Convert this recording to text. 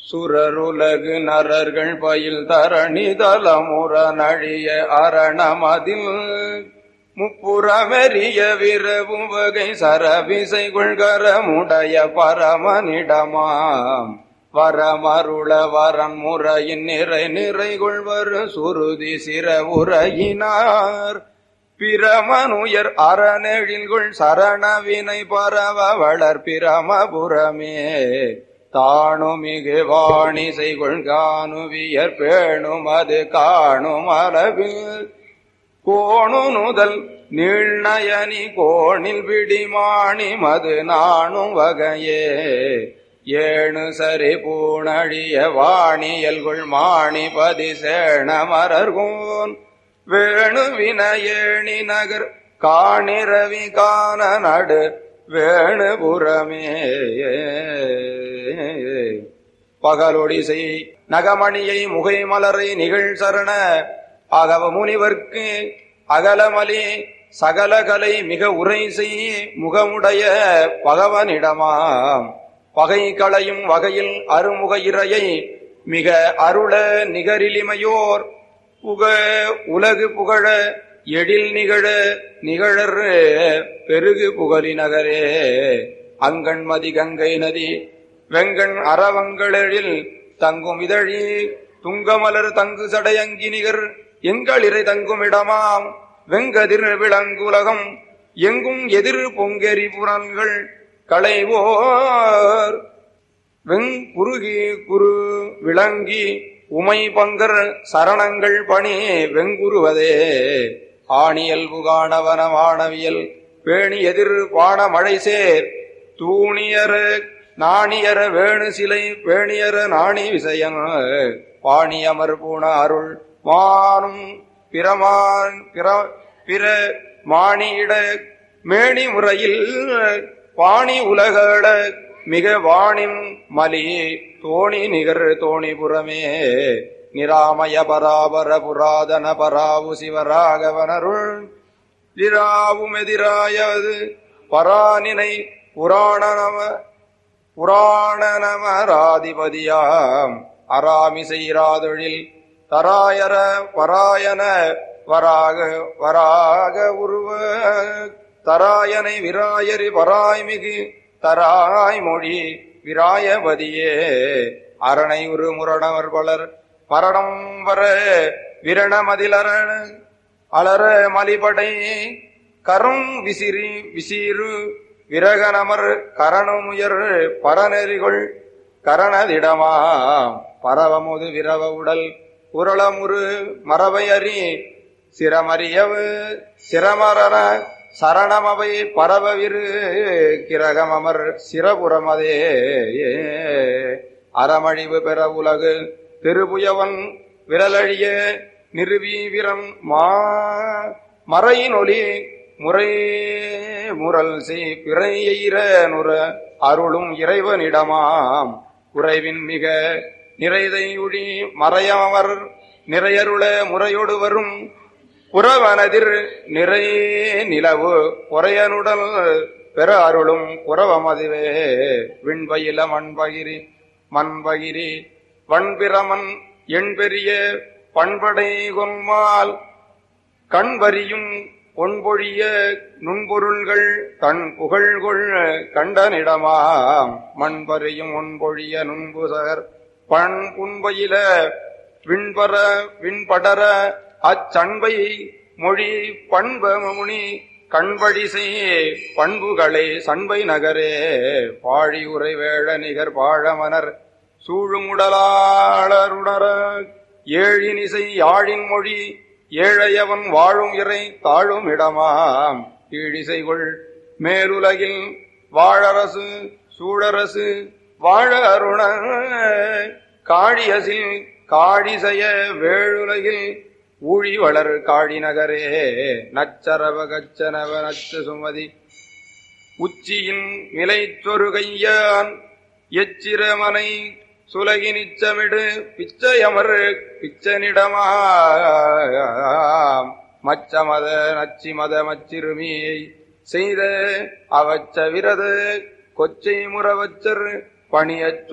சுரருலகு நரர்கள் பயில் தரணி தலமுற நழிய அரணமதில் முப்புறமெறிய விரவும் வகை சரவிசை கொள்கரமுடைய பரமனிடமாம் வரமருள வரன் முறையின் நிறை நிறை கொள்வர் சுருதி சிற உரையினார் பிரமனுயர் அறநெழில்குள் சரணவினை பரவ வளர் பிரமபுரமே தாணுமிகு வாணி செய்கொள் காணுவியர் பேணும் அது காணும் அளவில் கோணு நுதல் நீழ்நயனி கோணில் விடிமாணி மது நாணும் வகையே ஏணு சரி பூணழிய வாணியல்குள் மாணி பதி சேண மரர்கோன் வேணு வினயேணி நகர் காணிரவி காண நடு வேணுபுறமே பகலொடிசை நகமணியை முகை மலரை நிகழ் சரண அகவ முனிவர்க்கு அகலமலி சகலகலை மிக உரை செய் முகமுடைய பகவனிடமாம் பகை களையும் வகையில் அருமுக இறையை மிக அருள நிகரிலிமையோர் புக உலகு புகழ எழில் நிகழ நிகழர் பெருகு புகழி நகரே அங்கண்மதி கங்கை நதி வெங்கண் அறவங்களெழில் தங்கும் இதழி துங்கமலர் தங்கு சடையங்கி நிகர் எங்களிரை தங்கும் இடமாம் வெங்கதிர் விளங்குலகம் எங்கும் எதிர் பொங்கெரி புறன்கள் களைவோர் வெங்குருகி குரு விளங்கி உமை பங்கர் சரணங்கள் பணி வெங்குருவதே ஆணியல்பு காணவன வானவியல் பேணி எதிர் பாண மழை சேர் தூணியர நாணியர வேணு சிலை பேணியர நாணி விசயன் பாணியமர் பூண அருள் மானும் பிரமான் பிற பிற மாணியிட மேணி முறையில் பாணி உலகள மிக வாணிம் மலி தோணி நிகர் தோணிபுரமே நிராமய பராபர புராதன பராவு சிவராகவனருள் திராவும் எதிராயது பரானினை புராண நம புராண நமராதிபதியாம் அராமிசைராதொழில் தராயர பராயன வராக வராக உருவ தராயனை விராயரி பராய்மிகு தராய் மொழி விராயபதியே அரணை உரு முரணவர் பலர் மரணம் வர விரணமதிலர அலர மலிபடை கரும் விசிறி விசீரு விரகனமர் கரணமுயர் பரநெறிகொள் கரணதிடமா பரவமுது விரவ உடல் உரளமுரு மரபை அறி சிரமறியவு சிரமரன சரணமவை பரவவிரு கிரகமமர் சிரபுரமதே அறமழிவு பெற உலகு திருபுயவன் விரலழிய நிறுவி விரம் மா மறையினொலி முறை முரல் செய் பிறையெய்ர நுர அருளும் இறைவனிடமாம் குறைவின் மிக நிறைதையுழி மறையவர் நிறையருள முறையொடு வரும் புறவனதிர் நிறை நிலவு பொறையனுடல் பெற அருளும் புறவமதுவே விண்பயில மண்பகிரி மண்பகிரி வண்பிரமன் எண்பெரிய பண்படை கொன்மால் கண்வரியும் பொன்பொழிய நுண்பொருள்கள் கண் புகழ்கொள் கண்டனிடமாம் மண்பறியும் ஒன்பொழிய நுண்புசகர் பண் புண்பயில விண்பர விண்படர அச்சண்பை மொழி பண்பமுனி கண்படிசை பண்புகளே சண்பை நகரே பாழி உரை வேழ நிகர் பாழமனர் சூழுமுடலாளருணர ஏழினிசை யாழின் மொழி ஏழையவன் வாழும் இறை தாழும் இடமாம் கீழிசைகொள் மேலுலகில் வாழரசு சூழரசு வாழ அருண காழியசில் காழிசய வேழுலகில் ஊழி வளர் காழி நகரே நச்சரவ கச்சனவ நச்ச சுமதி உச்சியின் நிலைச்சொருகையான் எச்சிரமனை சுலகி நிச்சமிடு பிச்சையமர் பிச்சனிடமா மச்சமத நச்சிமத மச்சிறுமியை செய்த அவச்ச விரத கொச்சை முறவச்சர் பணியச்